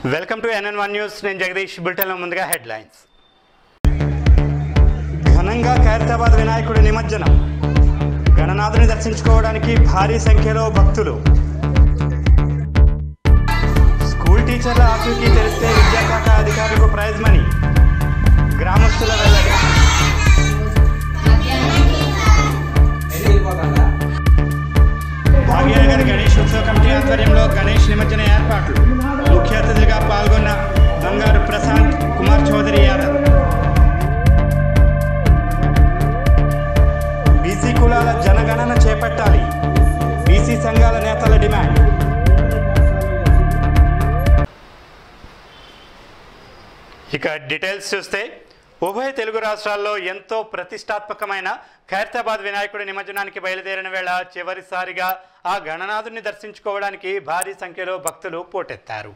Welcome to NN one news నేను జగదీష్ బులెటిన్లో ముందుగా హెడ్లైన్స్ ఘనంగా ఖైరతాబాద్ వినాయకుడి నిమజ్జనం గణనాథుని దర్శించుకోవడానికి భారీ సంఖ్యలో భక్తులు స్కూల్ టీచర్ల ఆచూకీ తెలిస్తే విద్యాశాఖ అధికారులకు ప్రైజ్ మనీ గ్రామస్తుల వెల్లడి భాగ్యనగర్ గణేష్ ఉత్సవ కమిటీ ఆధ్వర్యంలో గణేష్ నిమజ్జన ఏర్పాట్లు ముఖ్య అతిథిగా పాల్గొన్న బంగారు ప్రశాంత్ కుమార్ చౌదరి యాదవ్ బీసీ కులాల జనగణన చేపట్టాలి బీసీ సంఘాల నేతల డిమాండ్ ఇక డీటెయిల్స్ చూస్తే ఉభయ తెలుగు రాష్ట్రాల్లో ఎంతో ప్రతిష్టాత్మకమైన ఖైరతాబాద్ వినాయకుడి నిమజ్జనానికి బయలుదేరిన వేళ చివరిసారిగా ఆ గణనాథుని దర్శించుకోవడానికి భారీ సంఖ్యలో భక్తులు పోటెత్తారు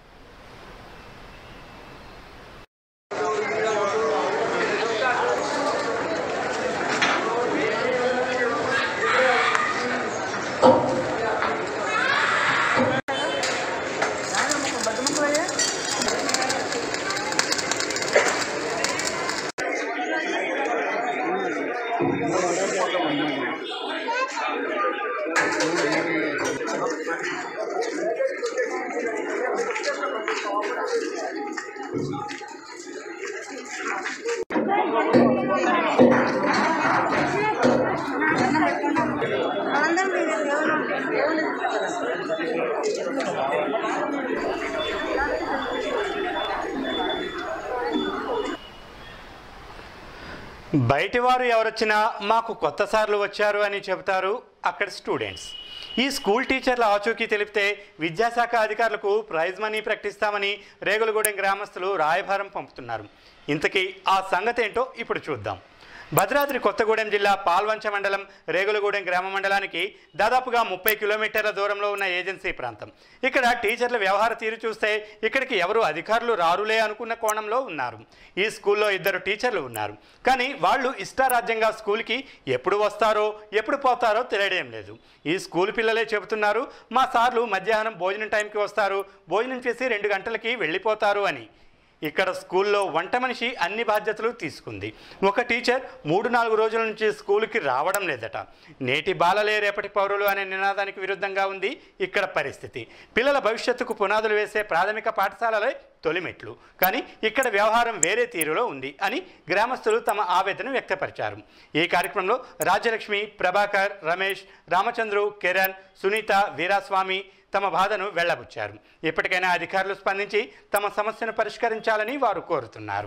బయటివారు ఎవరొచ్చినా మాకు కొత్త సార్లు వచ్చారు అని చెబుతారు అక్కడ స్టూడెంట్స్ ఈ స్కూల్ టీచర్ల ఆచూకీ తెలిపితే విద్యాశాఖ అధికారులకు ప్రైజ్ మనీ ప్రకటిస్తామని రేగులగూడెం గ్రామస్తులు రాయభారం పంపుతున్నారు ఇంతకీ ఆ సంగతి ఏంటో ఇప్పుడు చూద్దాం భద్రాద్రి కొత్తగూడెం జిల్లా పాల్వంచ మండలం రేగులగూడెం గ్రామ మండలానికి దాదాపుగా ముప్పై కిలోమీటర్ల దూరంలో ఉన్న ఏజెన్సీ ప్రాంతం ఇక్కడ టీచర్ల వ్యవహార తీరు చూస్తే ఇక్కడికి ఎవరు అధికారులు రారులే అనుకున్న కోణంలో ఉన్నారు ఈ స్కూల్లో ఇద్దరు టీచర్లు ఉన్నారు కానీ వాళ్ళు ఇష్టారాజ్యంగా స్కూల్కి ఎప్పుడు వస్తారో ఎప్పుడు పోతారో తెలియడం లేదు ఈ స్కూల్ పిల్లలే చెబుతున్నారు మా సార్లు మధ్యాహ్నం భోజనం టైంకి వస్తారు భోజనం చేసి రెండు గంటలకి వెళ్ళిపోతారు అని ఇక్కడ స్కూల్లో వంట మనిషి అన్ని బాధ్యతలు తీసుకుంది ఒక టీచర్ మూడు నాలుగు రోజుల నుంచి స్కూల్కి రావడం లేదట నేటి బాలలే రేపటి పౌరులు అనే నినాదానికి విరుద్ధంగా ఉంది ఇక్కడ పరిస్థితి పిల్లల భవిష్యత్తుకు పునాదులు వేసే ప్రాథమిక పాఠశాలలే తొలిమెట్లు కానీ ఇక్కడ వ్యవహారం వేరే తీరులో ఉంది అని గ్రామస్తులు తమ ఆవేదన వ్యక్తపరిచారు ఈ కార్యక్రమంలో రాజ్యలక్ష్మి ప్రభాకర్ రమేష్ రామచంద్రు కిరణ్ సునీత వీరాస్వామి తమ బాధను వెళ్లబుచ్చారు ఇప్పటికైనా అధికారులు స్పందించి తమ సమస్యను పరిష్కరించాలని వారు కోరుతున్నారు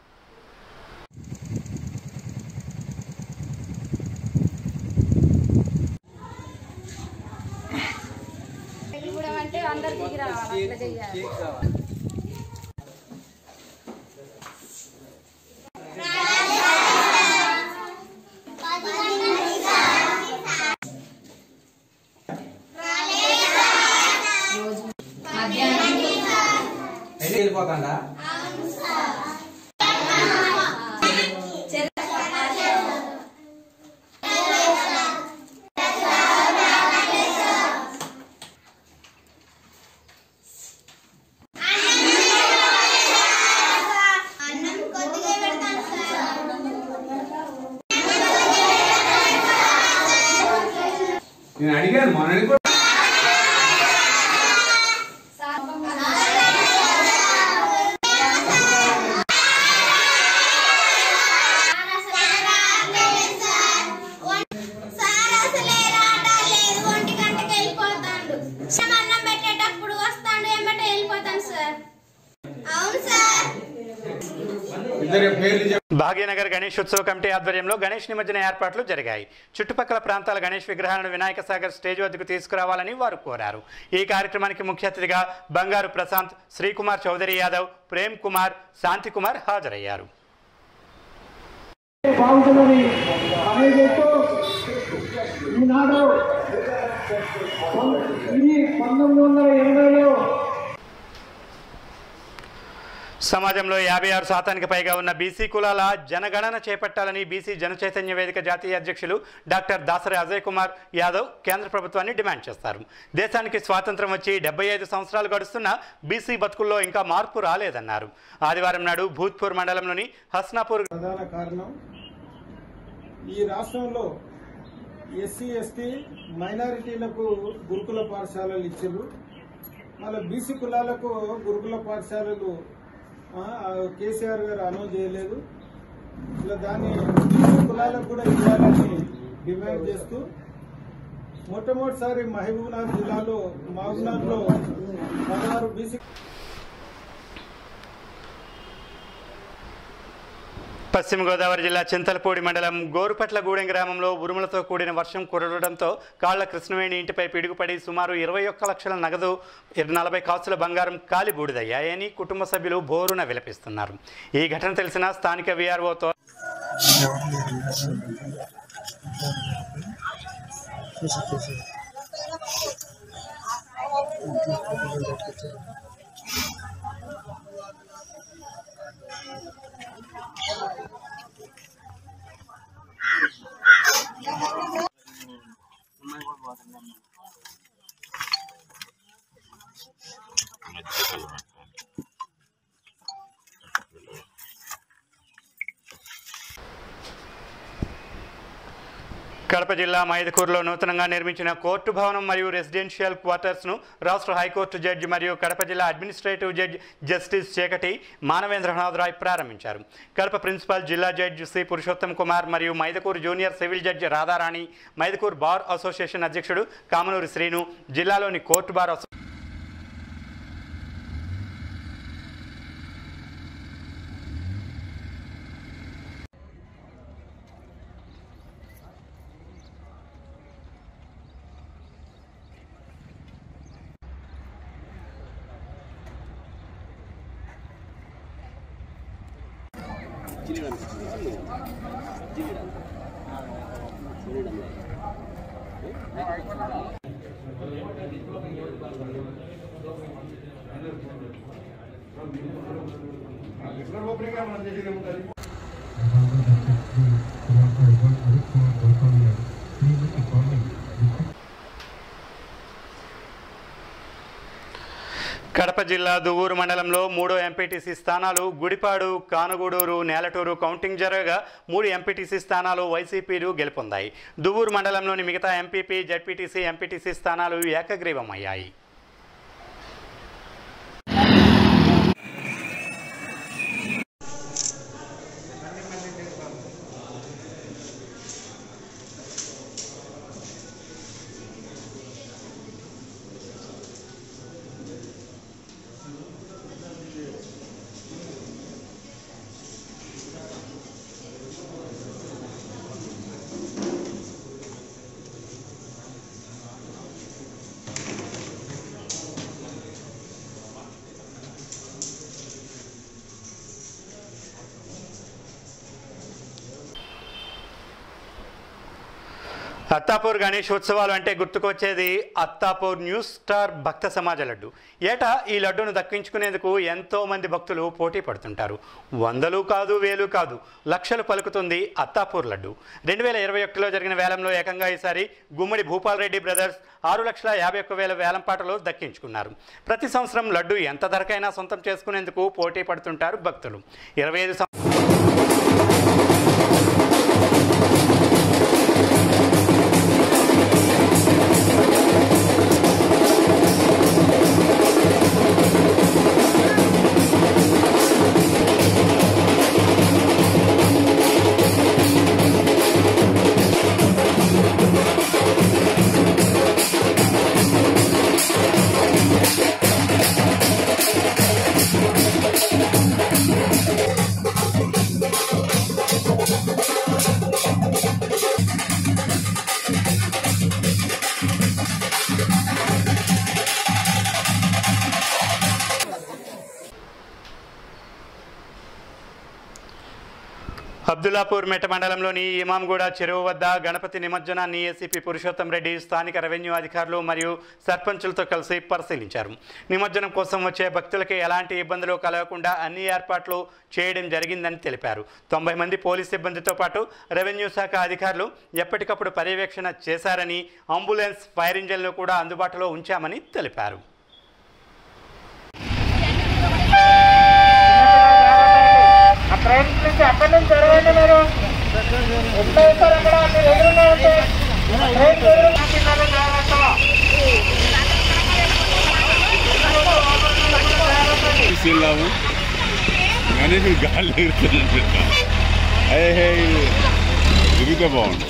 కూడా అంటే అందరికి రావాలి అట్లా చెయ్యాలి ఎన్ని వెళ్ళిపోతాడా అన్నం కొద్దిగా పెడతాను సార్ నేను అడిగాను మొన్న కూడా సార్ అసలే రావట్లేదు ఒంటి గంటకి వెళ్ళిపోతాడు అన్నం పెట్టేటప్పుడు వస్తాడు ఏమంటే వెళ్ళిపోతాను సార్ అవును సార్ ఇద్దరు పేర్లు చెప్పు భాగ్యనగర్ గణేష్ ఉత్సవ కమిటీ ఆధ్వర్యంలో గణేష్ నిమజ్జన ఏర్పాట్లు జరిగాయి చుట్టుపక్కల ప్రాంతాల గణేష్ విగ్రహాలను వినాయక సాగర్ స్టేజ్ వద్దకు తీసుకురావాలని వారు కోరారు ఈ కార్యక్రమానికి ముఖ్య అతిథిగా బంగారు ప్రశాంత్ శ్రీకుమార్ చౌదరి యాదవ్ ప్రేమ్ కుమార్ శాంతి కుమార్ హాజరయ్యారు బాగుంటుందని ఆలోచిస్తూ ఈనాడు ఇది పంతొమ్మిది వందల ఎనభైలో సమాజంలో యాభై ఆరు శాతానికి పైగా ఉన్న బీసీ కులాల జనగణన చేపట్టాలని బీసీ జనచైతన్య వేదిక జాతీయ అధ్యక్షులు డాక్టర్ దాసరి అజయ్ కుమార్ యాదవ్ కేంద్ర ప్రభుత్వాన్ని డిమాండ్ చేస్తారు దేశానికి స్వాతంత్రం వచ్చి డెబ్బై ఐదు సంవత్సరాలు గడుస్తున్న బీసీ బతుకుల్లో ఇంకా మార్పు రాలేదన్నారు ఆదివారం నాడు భూత్పూర్ మండలంలోని హస్నాపూర్ ప్రధాన కారణం ఈ రాష్ట్రంలో ఎస్సీ ఎస్టీ మైనారిటీలకు గురుకుల పాఠశాలలు ఇచ్చారు మళ్ళీ బీసీ కులాలకు గురుకుల పాఠశాలలు ఆ, కేసీఆర్ గారు అనౌన్స్ చేయలేదు ఇలా దాన్ని బీసీ కులాలకు కూడా ఇవ్వాలని డిమాండ్ చేస్తూ మొట్టమొదటిసారి మహబూబ్నగర్ జిల్లాలో మహబూబ్నగర్లో పదహారు బీసీ పశ్చిమ గోదావరి జిల్లా చింతలపూడి మండలం గోరుపట్లగూడెం గ్రామంలో ఉరుములతో కూడిన వర్షం కురవడంతో కాళ్ల కృష్ణవేణి ఇంటిపై పిడుగుపడి సుమారు ఇరవై ఒక్క లక్షల నగదు నలభై కాసుల బంగారం కాలి బూడిదయ్యాయని కుటుంబ సభ్యులు బోరున విలపిస్తున్నారు ఈ ఘటన తెలిసిన స్థానిక వీఆర్ఓతో కడప జిల్లా మైదుకూరులో నూతనంగా నిర్మించిన కోర్టు భవనం మరియు రెసిడెన్షియల్ క్వార్టర్స్ను రాష్ట్ర హైకోర్టు జడ్జి మరియు కడప జిల్లా అడ్మినిస్ట్రేటివ్ జడ్జి జస్టిస్ చీకటి మానవేంద్రనాథ్ రాయ్ ప్రారంభించారు కడప ప్రిన్సిపల్ జిల్లా జడ్జి సి పురుషోత్తం కుమార్ మరియు Mydukur junior civil judge Radharani Mydukur bar association అధ్యక్షుడు కామనూరి శ్రీను జిల్లాలోని కోర్టు బార్ అసో కడప జిల్లా దువ్వూరు మండలంలో మూడో ఎంపీటీసీ స్థానాలు గుడిపాడు కానుగూడూరు నేలటూరు కౌంటింగ్ జరగగా మూడు ఎంపీటీసీ స్థానాలు వైసీపీలు గెలుపొందాయి దువ్వూరు మండలంలోని మిగతా ఎంపీపీ జడ్పీటీసీ ఎంపీటీసీ స్థానాలు ఏకగ్రీవమయ్యాయి అత్తాపూర్ గణేష్ ఉత్సవాలు అంటే గుర్తుకొచ్చేది అత్తాపూర్ న్యూస్ స్టార్ భక్త సమాజ లడ్డు ఏటా ఈ లడ్డును దక్కించుకునేందుకు ఎంతో మంది భక్తులు పోటీ పడుతుంటారు వందలు కాదు వేలు కాదు లక్షలు పలుకుతుంది అత్తాపూర్ లడ్డు రెండు వేల ఇరవై ఒకటిలో జరిగిన వేలంలో ఏకంగా ఈసారి గుమ్మడి భూపాల్ రెడ్డి బ్రదర్స్ ఆరు లక్షల యాభై ఒక్క వేల వేలం పాటలు దక్కించుకున్నారు ప్రతి సంవత్సరం లడ్డు ఎంత ధరకైనా సొంతం చేసుకునేందుకు పోటీ పడుతుంటారు భక్తులు ఇరవై ఐదు ¡Suscríbete అబ్దుల్లాపూర్ మెట్ట మండలంలోని ఇమాంగూడ చెరువు వద్ద గణపతి నిమజ్జనాన్ని ఏసీపీ పురుషోత్తం రెడ్డి స్థానిక రెవెన్యూ అధికారులు మరియు సర్పంచులతో కలిసి పరిశీలించారు నిమజ్జనం కోసం వచ్చే భక్తులకి ఎలాంటి ఇబ్బందులు కలగకుండా అన్ని ఏర్పాట్లు చేయడం జరిగిందని తెలిపారు తొంభై మంది పోలీస్ సిబ్బందితో పాటు రెవెన్యూ శాఖ అధికారులు ఎప్పటికప్పుడు పర్యవేక్షణ చేశారని అంబులెన్స్ ఫైర్ ఇంజన్లు కూడా అందుబాటులో ఉంచామని తెలిపారు తీసుకెళ్ళాము కానీ మీరు గాలి ఎగురుతున్నట్టు అయ్యే హే తిరిగితే బాగుంది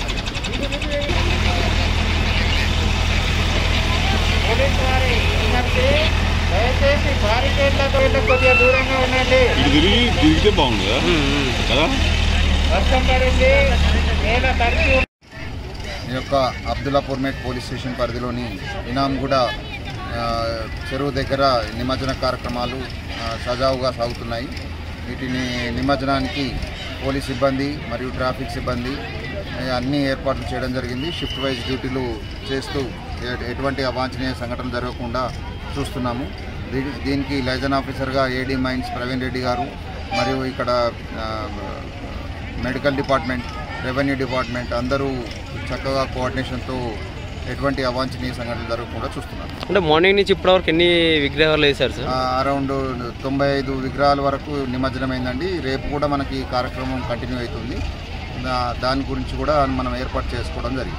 దయచేసి బారికేడ్లతో వెళ్ళి కొద్దిగా దూరంగా ఉండండి ఇటు తిరిగి తిరిగితే బాగుంది కదా కదా వర్షం పడింది నేల తడిచి ఉంది. ఈ యొక్క అబ్దుల్లాపూర్ మేట్ పోలీస్ స్టేషన్ పరిధిలోని ఇనాంగూడ ఆ, చెరువు దగ్గర నిమజ్జన కార్యక్రమాలు ఆ, సజావుగా సాగుతున్నాయి వీటిని నిమజ్జనానికి పోలీస్ సిబ్బంది మరియు ట్రాఫిక్ సిబ్బంది ఆ, అన్ని ఏర్పాట్లు చేయడం జరిగింది షిఫ్ట్ వైజ్ డ్యూటీలు చేస్తూ ఎ- ఎటువంటి అవాంఛనీయ సంఘటన జరగకుండా చూస్తున్నాము దీ- దీనికి లైజన్ ఆఫీసర్గా ఏడీ మైన్స్ ప్రవీణ్ రెడ్డి గారు మరియు ఇక్కడ ఆ, మెడికల్ డిపార్ట్మెంట్ రెవెన్యూ డిపార్ట్మెంట్ అందరూ చక్కగా కోఆర్డినేషన్తో ఎటువంటి అవాంఛనీయ సంఘటనలు జరగకుండా చూస్తున్నారు అంటే మార్నింగ్ నుంచి ఇప్పటివరకు ఎన్ని విగ్రహాలు వేశారు సార్ ఆ, అరౌండ్ తొంభై ఐదు విగ్రహాల వరకు నిమజ్జనమైందండి రేపు కూడా మనకి ఈ కార్యక్రమం కంటిన్యూ అవుతుంది దా- దాని గురించి కూడా మనం ఏర్పాటు చేసుకోవడం జరిగింది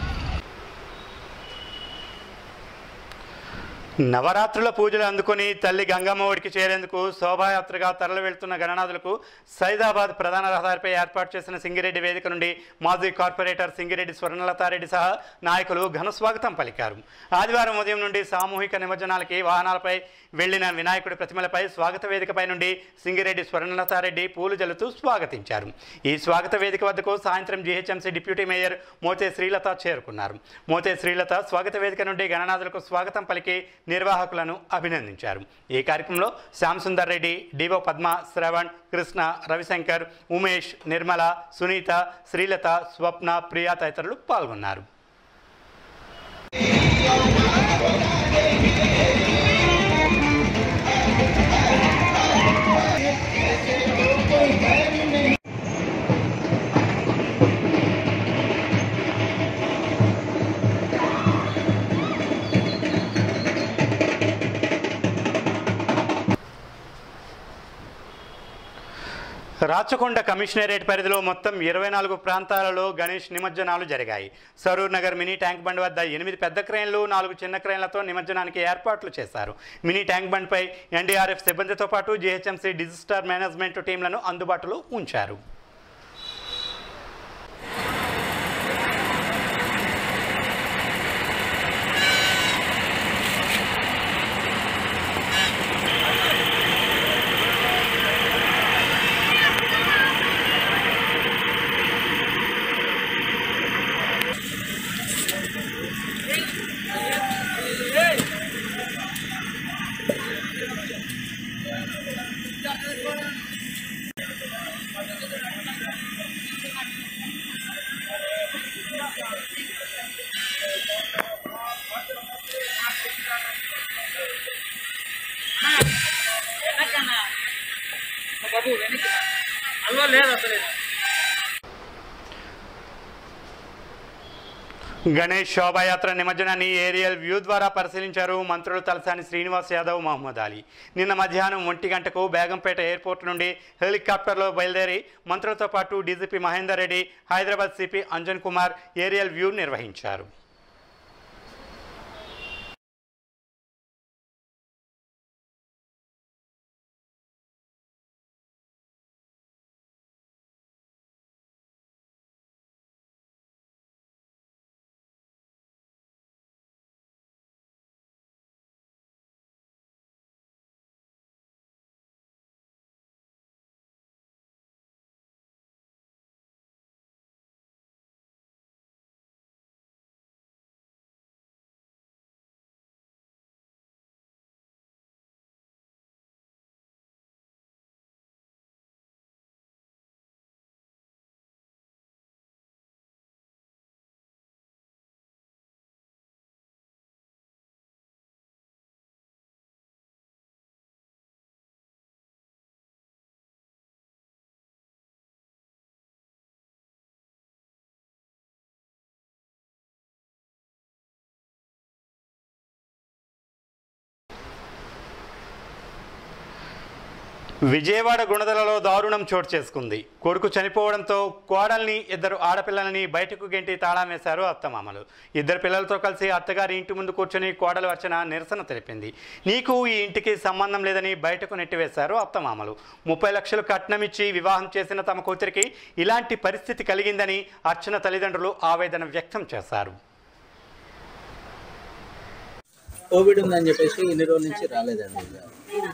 నవరాత్రుల పూజలు అందుకుని తల్లి గంగమ్మ ఒడికి చేరేందుకు శోభాయాత్రగా తరలి వెళ్తున్న గణనాథులకు సైదాబాద్ ప్రధాన రహదారిపై ఏర్పాటు చేసిన సింగిరెడ్డి వేదిక నుండి మాజీ కార్పొరేటర్ సింగిరెడ్డి స్వర్ణలతారెడ్డి సహా నాయకులు ఘన స్వాగతం పలికారు ఆదివారం ఉదయం నుండి సామూహిక నిమజ్జనాలకి వాహనాలపై వెళ్లిన వినాయకుడి ప్రతిమలపై స్వాగత వేదికపై నుండి సింగిరెడ్డి స్వర్ణలతారెడ్డి పూలు జల్లుతూ స్వాగతించారు ఈ స్వాగత వేదిక వద్దకు సాయంత్రం GHMC deputy mayor Mothe Srilatha చేరుకున్నారు మోతే శ్రీలత స్వాగత వేదిక నుండి గణనాథులకు స్వాగతం పలికి నిర్వాహకులను అభినందించారు ఈ కార్యక్రమంలో శ్యామ్ సుందర్ రెడ్డి డివో పద్మ శ్రవణ్ కృష్ణ రవిశంకర్ ఉమేష్ నిర్మల సునీత శ్రీలత స్వప్న ప్రియా తదితరులు పాల్గొన్నారు రాచకొండ కమిషనరేట్ పరిధిలో మొత్తం ఇరవై నాలుగు ప్రాంతాలలో గణేష్ నిమజ్జనాలు జరిగాయి Saroor Nagar mini tank bund వద్ద ఎనిమిది పెద్ద క్రేన్లు నాలుగు చిన్న క్రేన్లతో నిమజ్జనానికి ఏర్పాట్లు చేశారు మినీ ట్యాంక్ బండ్పై ఎన్డీఆర్ఎఫ్ సిబ్బందితో పాటు జీహెచ్ఎంసీ డిజిస్టార్ మేనేజ్మెంట్ టీంలను అందుబాటులో ఉంచారు గణేష్ శోభాయాత్ర నిమజ్జనాన్ని ఏరియల్ వ్యూ ద్వారా పరిశీలించారు మంత్రులు తలసాని శ్రీనివాస్ యాదవ్ మహమ్మద్ అలీ నిన్న మధ్యాహ్నం ఒంటి గంటకు బేగంపేట ఎయిర్పోర్ట్ నుండి హెలికాప్టర్లో బయలుదేరి మంత్రులతో పాటు DGP Mahender Reddy Hyderabad CP Anjan Kumar aerial view నిర్వహించారు విజయవాడ గుణదలలో దారుణం చోటు చేసుకుంది కొడుకు చనిపోవడంతో కోడల్ని ఇద్దరు ఆడపిల్లలని బయటకు గెంటి తాళం వేశారు అత్తమామలు ఇద్దరు పిల్లలతో కలిసి అత్తగారి ఇంటి ముందు కూర్చొని కోడలు అర్చన నిరసన తెలిపింది నీకు ఈ ఇంటికి సంబంధం లేదని బయటకు నెట్టివేశారు అత్తమామలు ముప్పై లక్షలు కట్నం ఇచ్చి వివాహం చేసిన తమ కూతురికి ఇలాంటి పరిస్థితి కలిగిందని అర్చన తల్లిదండ్రులు ఆవేదన వ్యక్తం చేశారు కోవిడ్ ఉందని చెప్పేసి ఇన్ని రోజుల నుంచి రాలేదండి ఇక.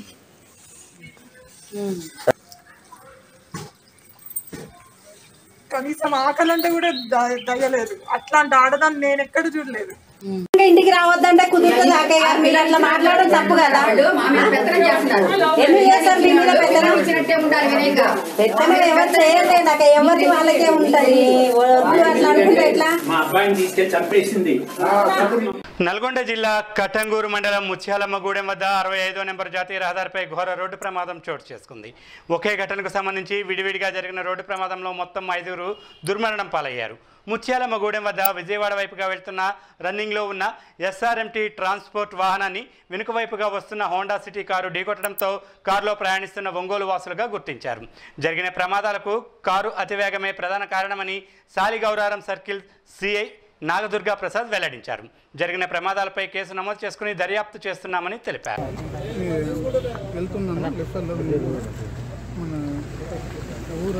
కనీసం ఆకలంటే కూడా ద- దయలేదు అట్లాంటి ఆడదాన్ని నేను ఎక్కడ చూడలేదు ఇంటికి రావద్దంటే కుదురుతుంది అక్కయ్య గారు మీరు అట్లా మాట్లాడడం తప్పు కదా ఎందుకు చేస్తారు మీ మీద పెత్తనం పెత్తనం ఎవరు చేయలేదు అక్క ఎవరి వాళ్ళకే ఉంటది వద్దు అట్లా అనుకుంటే ఎట్లా మా అబ్బాయిని తీసుకెళ్లి చంపేసింది నల్గొండ జిల్లా కట్టంగూరు మండలం ముత్యాలమ్మగూడెం వద్ద అరవై ఐదో నెంబర్ జాతీయ రహదారిపై ఘోర రోడ్డు ప్రమాదం చోటు చేసుకుంది ఒకే ఘటనకు సంబంధించి విడివిడిగా జరిగిన రోడ్డు ప్రమాదంలో మొత్తం ఐదుగురు దుర్మరణం పాలయ్యారు ముత్యాలమ్మగూడెం వద్ద విజయవాడ వైపుగా వెళ్తున్న రన్నింగ్లో ఉన్న ఎస్ఆర్ఎంటీ ట్రాన్స్పోర్ట్ వాహనాన్ని వెనుక వైపుగా వస్తున్న హోండా సిటీ కారు ఢీకొట్టడంతో కారులో ప్రయాణిస్తున్న ఒంగోలు వాసులుగా గుర్తించారు జరిగిన ప్రమాదాలకు కారు అతివేగమే ప్రధాన కారణమని సాలిగౌరారం సర్కిల్ సిఐ నాగదుర్గా ప్రసాద్ వెల్లడించారు జరిగిన ప్రమాదాలపై కేసు నమోదు చేసుకుని దర్యాప్తు చేస్తున్నామని తెలిపారు వెళ్తున్నాను లెఫ్ట్ సైడ్లో మన ఊరు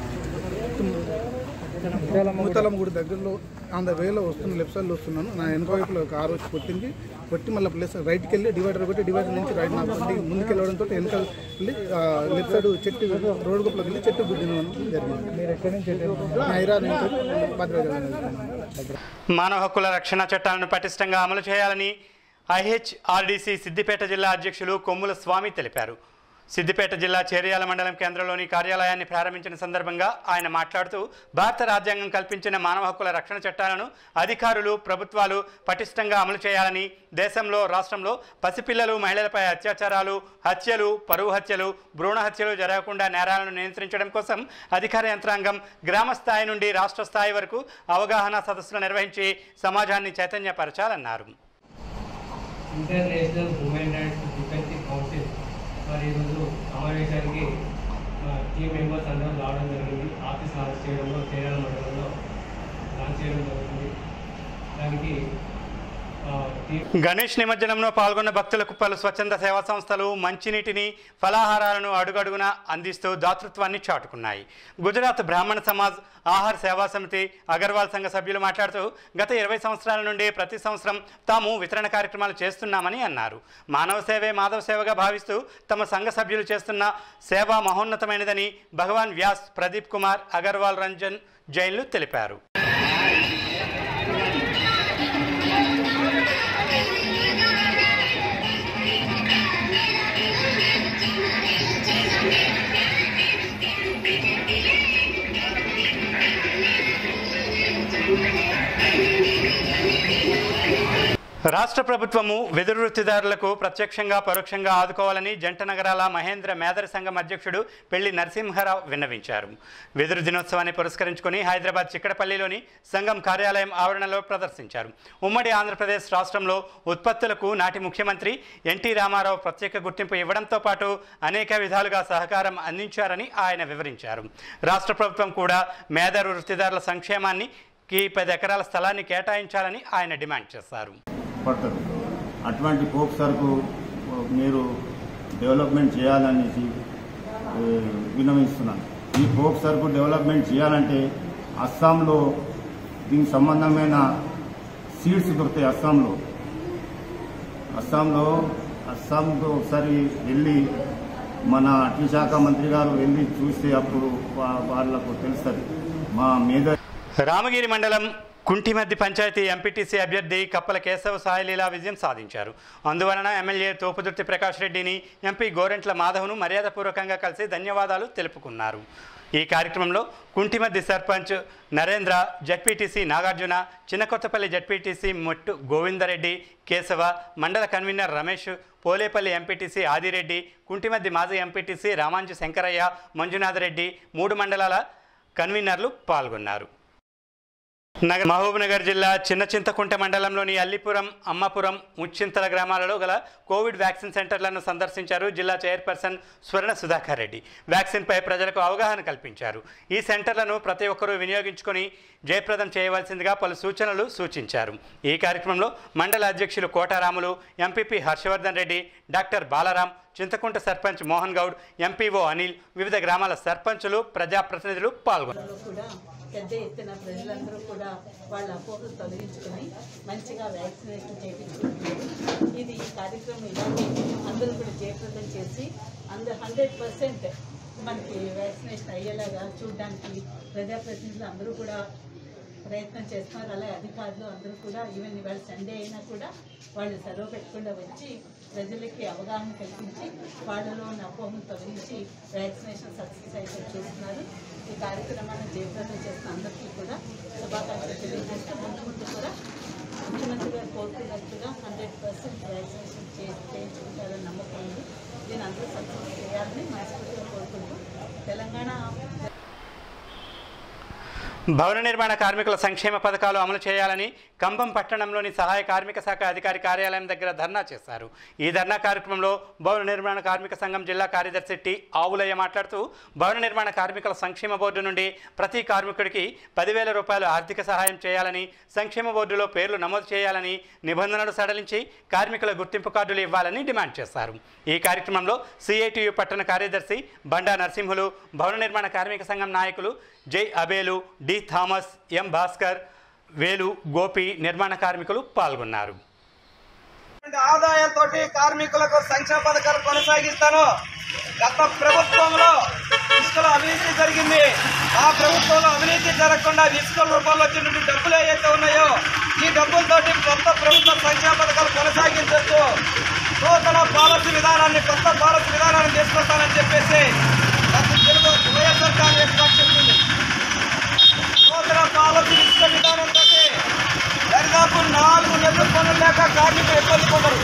ముతలం గుడి దగ్గరలో ఆన్ ద వేలో వస్తున్న లెఫ్ట్ సైడ్లో వస్తున్నాను నా వెనక వైపులో కారు వచ్చి కొట్టింది కొట్టి మళ్ళీ ప్లేస్ రైట్కి వెళ్ళి డివైడర్ కొట్టి డివైడర్ నుంచి రైట్ నా బండి ముందుకు వెళ్ళడంతో వెనక వెళ్ళి లెఫ్ట్ సైడ్ చెట్టు రోడ్ గుప్పలోకి వెళ్ళి చెట్టు గుడ్డిన జరిగింది మీరు ఎక్కడి నుంచి హైరా నుంచి భద్రాద్రి మానవ హక్కుల రక్షణ చట్టాలను పటిష్టంగా అమలు చేయాలని ఐహెచ్ఆర్డీసీ సిద్దిపేట జిల్లా అధ్యక్షులు కొమ్ముల స్వామి తెలిపారు సిద్దిపేట జిల్లా చేరియాల మండలం కేంద్రంలోని కార్యాలయాన్ని ప్రారంభించిన సందర్భంగా ఆయన మాట్లాడుతూ భారత రాజ్యాంగం కల్పించిన మానవ హక్కుల రక్షణ చట్టాలను అధికారులు ప్రభుత్వాలు పటిష్టంగా అమలు చేయాలని దేశంలో రాష్ట్రంలో పసిపిల్లలు మహిళలపై అత్యాచారాలు హత్యలు పరువు హత్యలు భ్రూణ హత్యలు జరగకుండా నేరాలను నియంత్రించడం కోసం అధికార యంత్రాంగం గ్రామ స్థాయి నుండి రాష్ట్ర స్థాయి వరకు అవగాహన సదస్సులు నిర్వహించి సమాజాన్ని చైతన్యపరచాలన్నారు international human rights defence council మరి ఈరోజు సమావేశానికి మా టీం మెంబర్స్ అందరూ రావడం జరిగింది ఆఫీస్ లాంచ్ చేయడంలో చేయాల మండలంలో లాంచ్ చేయడం జరుగుతుంది దానికి ఆ, టీం గణేష్ నిమజ్జనంలో పాల్గొన్న భక్తులకు పలు స్వచ్ఛంద సేవా సంస్థలు మంచినీటిని ఫలాహారాలను అడుగడుగున అందిస్తూ దాతృత్వాన్ని చాటుకున్నాయి గుజరాత్ బ్రాహ్మణ సమాజ్ ఆహార సేవా సమితి అగర్వాల్ సంఘ సభ్యులు మాట్లాడుతూ గత ఇరవై సంవత్సరాల నుండి ప్రతి సంవత్సరం తాము వితరణ కార్యక్రమాలు చేస్తున్నామని అన్నారు మానవ సేవే మాధవ సేవగా భావిస్తూ తమ సంఘ సభ్యులు చేస్తున్న సేవ మహోన్నతమైనదని భగవాన్ వ్యాస్ ప్రదీప్ కుమార్ అగర్వాల్ రంజన్ జైన్లు తెలిపారు రాష్ట్ర ప్రభుత్వము వెదురు వృత్తిదారులకు ప్రత్యక్షంగా పరోక్షంగా ఆదుకోవాలని జంట నగరాల మహేంద్ర మేదరి సంఘం అధ్యక్షుడు పెళ్లి నరసింహారావు విన్నవించారు వెదురు దినోత్సవాన్ని పురస్కరించుకుని హైదరాబాద్ చిక్కడపల్లిలోని సంఘం కార్యాలయం ఆవరణలో ప్రదర్శించారు ఉమ్మడి ఆంధ్రప్రదేశ్ రాష్ట్రంలో ఉత్పత్తులకు నాటి ముఖ్యమంత్రి ఎన్టీ రామారావు ప్రత్యేక గుర్తింపు ఇవ్వడంతో పాటు అనేక విధాలుగా సహకారం అందించారని ఆయన వివరించారు రాష్ట్ర ప్రభుత్వం కూడా మేదరు వృత్తిదారుల సంక్షేమాన్ని కి పది ఎకరాల స్థలాన్ని కేటాయించాలని ఆయన డిమాండ్ చేశారు పడుతుంది అటువంటి పోక్ సరుకు మీరు డెవలప్మెంట్ చేయాలనేసి ఏ, విన్నవిస్తున్నాను ఈ పోక్ సరుకు డెవలప్మెంట్ చేయాలంటే అస్సాంలో దీనికి సంబంధమైన సీడ్స్ దొరుకుతాయి అస్సాంలో అస్సాంలో అస్సాంతో ఒకసారి వెళ్ళి మన అటవీ శాఖ మంత్రి గారు వెళ్ళి చూస్తే అప్పుడు వా- వాళ్ళకు తెలుస్తుంది మా మీద రామగిరి మండలం కుంటిమద్ది పంచాయతీ ఎంపీటీసీ అభ్యర్థి కప్పల కేశవ సాయిలీలా విజయం సాధించారు అందువలన ఎమ్మెల్యే తోపుదుర్తి ప్రకాష్ రెడ్డిని ఎంపీ గోరెంట్ల మాధవ్ను మర్యాదపూర్వకంగా కలిసి ధన్యవాదాలు తెలుపుకున్నారు ఈ కార్యక్రమంలో కుంటిమద్ది సర్పంచ్ నరేంద్ర జడ్పీటీసీ నాగార్జున చిన్నకొత్తపల్లి జడ్పీటీసీ మొట్టు గోవిందరెడ్డి కేశవ మండల కన్వీనర్ రమేష్ పోలేపల్లి ఎంపీటీసీ ఆదిరెడ్డి కుంటిమద్ది మాజీ ఎంపీటీసీ రామాంజు శంకరయ్య మంజునాథ్ రెడ్డి మూడు మండలాల కన్వీనర్లు పాల్గొన్నారు నగర్ మహబూబ్నగర్ జిల్లా చిన్న చింతకుంట మండలంలోని అల్లిపురం అమ్మపురం ముచ్చింతల గ్రామాలలో గల కోవిడ్ వ్యాక్సిన్ సెంటర్లను సందర్శించారు జిల్లా చైర్పర్సన్ స్వర్ణ సుధాకర్ రెడ్డి వ్యాక్సిన్పై ప్రజలకు అవగాహన కల్పించారు ఈ సెంటర్లను ప్రతి ఒక్కరూ వినియోగించుకొని జయప్రదం చేయవలసిందిగా పలు సూచనలు సూచించారు ఈ కార్యక్రమంలో మండల అధ్యక్షులు Kotaramulu MPP Harshavardhan Reddy doctor Balaram Chintakunta sarpanch Mohan Goud MPO Anil వివిధ గ్రామాల సర్పంచులు ప్రజాప్రతినిధులు పాల్గొన్నారు కూడా పెద్ద ఎత్తున ప్రజలందరూ కూడా వాళ్ళ అపోహలు తొలగించుకొని మంచిగా వ్యాక్సినేషన్ చేయించుకుంటున్నారు ఇది ఈ కార్యక్రమం ఇలాగే అందరూ కూడా జయప్రదం చేసి అందరు హండ్రెడ్ పర్సెంట్ మనకి వ్యాక్సినేషన్ అయ్యేలాగా చూడడానికి ప్రజాప్రతినిధులు అందరూ కూడా ప్రయత్నం చేస్తున్నారు అలాగే అధికారులు అందరూ కూడా ఈవెన్ ఇవాళ సండే అయినా కూడా వాళ్ళు సెలవు పెట్టకుండా వచ్చి ప్రజలకి అవగాహన కల్పించి వాళ్ళలో ఉన్న అపోహను తొలగించి వ్యాక్సినేషన్ సక్సెస్ అయితే చూస్తున్నారు ఈ కార్యక్రమాన్ని జయప్రదం చేస్తున్న అందరికీ కూడా శుభాకాంక్షలు తెలియజేస్తూ ముందు ముందు కూడా ముఖ్యమంత్రి గారు కోరుకున్నట్టుగా హండ్రెడ్ పర్సెంట్ వ్యాక్సినేషన్ చేసి చేయించుకుంటారని నమ్మకం ఉంది దీన్ని అందరూ సక్సెస్ చేయాలని మనస్ఫూర్తిగా కోరుకుంటూ తెలంగాణ భవన నిర్మాణ కార్మికుల సంక్షేమ పథకాలు అమలు చేయాలని కంభం పట్టణంలోని సహాయ కార్మిక శాఖ అధికారి కార్యాలయం దగ్గర ధర్నా చేశారు ఈ ధర్నా కార్యక్రమంలో భవన నిర్మాణ కార్మిక సంఘం జిల్లా కార్యదర్శి టి ఆవులయ్య మాట్లాడుతూ భవన నిర్మాణ కార్మికుల సంక్షేమ బోర్డు నుండి ప్రతి కార్మికుడికి పదివేల రూపాయలు ఆర్థిక సహాయం చేయాలని సంక్షేమ బోర్డులో పేర్లు నమోదు చేయాలని నిబంధనలు సడలించి కార్మికుల గుర్తింపు కార్డులు ఇవ్వాలని డిమాండ్ చేశారు ఈ కార్యక్రమంలో సిఐటియు పట్టణ కార్యదర్శి బండా నరసింహులు భవన నిర్మాణ కార్మిక సంఘం నాయకులు Jai Abel D Thomas M Bhaskar Velu Gopi నిర్మాణ కార్మికులు పాల్గొన్నారు ఆదాయంతో కార్మికులకు సంక్షేమ పథకాలు కొనసాగిస్తాను గత ప్రభుత్వంలో ఇసుకలో అవినీతి జరిగింది ఆ ప్రభుత్వంలో అవినీతి జరగకుండా ఇసుకల రూపంలో వచ్చినటువంటి డబ్బులు ఏవైతే ఉన్నాయో ఈ డబ్బులతోటి కొత్త ప్రభుత్వ సంక్షేమ పథకాలు కొనసాగించవచ్చు నూతన పాలసీ విధానాన్ని కొత్త పాలసీ విధానాన్ని తీసుకొస్తానని చెప్పేసి గత తెలుగు వైఎస్ఆర్ కాంగ్రెస్ పార్టీ చెప్పింది నూతన పాలసీ ఇసుక విధానంతో దాదాపు నాలుగు నెలలు పనులు లేక కార్మికులు ఇబ్బంది పడరు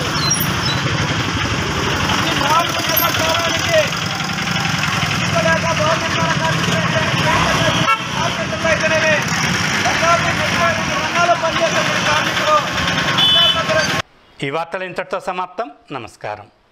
ఈ నాలుగు నెలల కాలానికి ఇసుక లేక గవర్నమెంట్ కార్మికులు అయితేనేమి దాదాపు ముప్పై రెండు రంగాల్లో పనిచేసే కార్మికులు ఈ వార్తలు ఇంతటితో సమాప్తం నమస్కారం